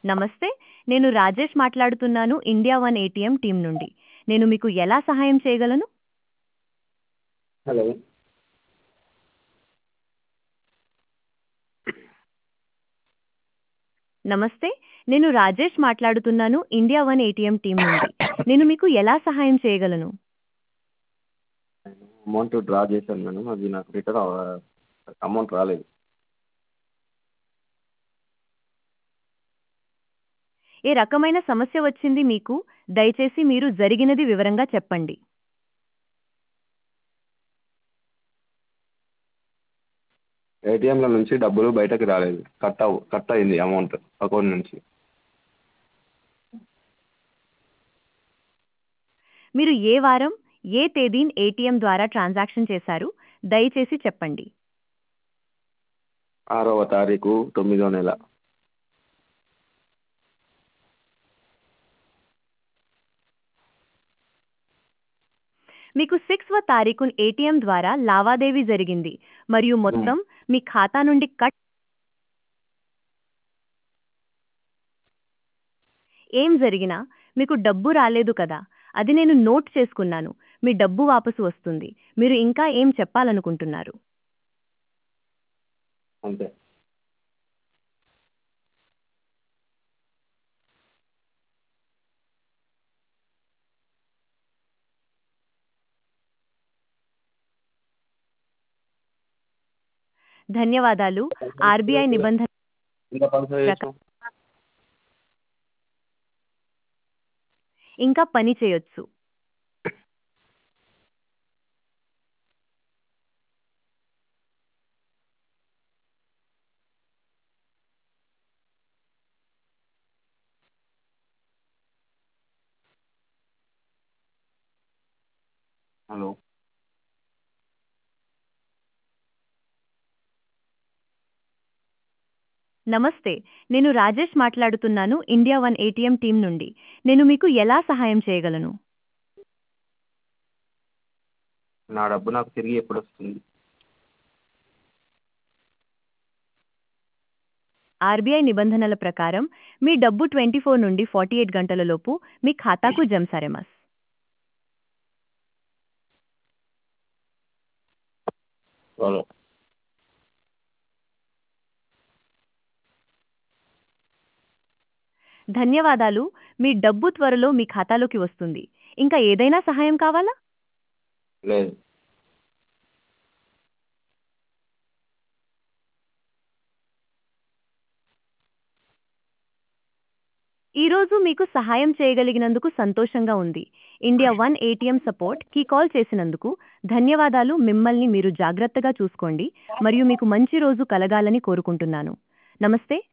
నమస్తే నేను రాజేష్ మాట్లాడుతున్నాను ఇండియా వన్ ఏటీఎం టీం నుండి నేను మీకు ఎలా సహాయం చేయగలను హలో నమస్తే నేను రాజేష్ మాట్లాడుతున్నాను ఇండియా వన్ ఏటీఎం టీం నుండి నేను మీకు ఎలా సహాయం చేయగలను అమౌంట్ డ్రా చేశాను మేడం అది నాకు రిటర్న్ అమౌంట్ రాలేదు ఏ రకమైన సమస్య వచ్చింది మీకు దయచేసి మీరు జరిగినది వివరంగా చెప్పండి ఏటీఎంల నుంచి డబ్బులు బయటకు రాలేదు కట్ అవ్ కట్ అయింది అమౌంట్ అకౌంట్ నుంచి మీరు ఏ వారం ఏ తేదీన్ ఏటీఎం ద్వారా ట్రాన్సాక్షన్ చేశారు దయచేసి చెప్పండి ఆరవ తారీఖు తొమ్మిదో నెల మీకు సిక్స్వ తారీఖున ఏటీఎం ద్వారా లావాదేవీ జరిగింది మరియు మొత్తం మీ ఖాతా నుండి కట్ ఏం జరిగినా మీకు డబ్బు రాలేదు కదా అది నేను నోట్ చేసుకున్నాను మీ డబ్బు వాపసు వస్తుంది మీరు ఇంకా ఏం చెప్పాలనుకుంటున్నారు అంతే ధన్యవాదాలు ఆర్బీఐ నిబంధన ఇంకా పని చేసాం ఇంకా పని చేయొచ్చు హలో నమస్తే నేను రాజేష్ మాట్లాడుతున్నాను ఇండియా వన్ ఏటీఎం టీం నుండి నేను మీకు ఎలా సహాయం చేయగలను నా డబ్బు నాకు తిరిగి ఎప్పుడు వస్తుంది ఆర్బీఐ నిబంధనల ప్రకారం మీ డబ్బు ట్వంటీ ఫోర్ నుండి ఫార్టీ ఎయిట్ గంటలలోపు మీ ఖాతాకు జమ సరెమస్ హలో ధన్యవాదాలు మీ డబ్బు త్వరలో మీ ఖాతాలోకి వస్తుంది ఇంకా ఏదైనా సహాయం కావాలా లేదు ఈ రోజు మీకు సహాయం చేయగలిగినందుకు సంతోషంగా ఉంది ఇండియా వన్ ఏటీఎం సపోర్ట్ కి కాల్ చేసినందుకు ధన్యవాదాలు మిమ్మల్ని మీరు జాగ్రత్తగా చూసుకోండి మరియు మీకు మంచి రోజు కలగాలని కోరుకుంటున్నాను నమస్తే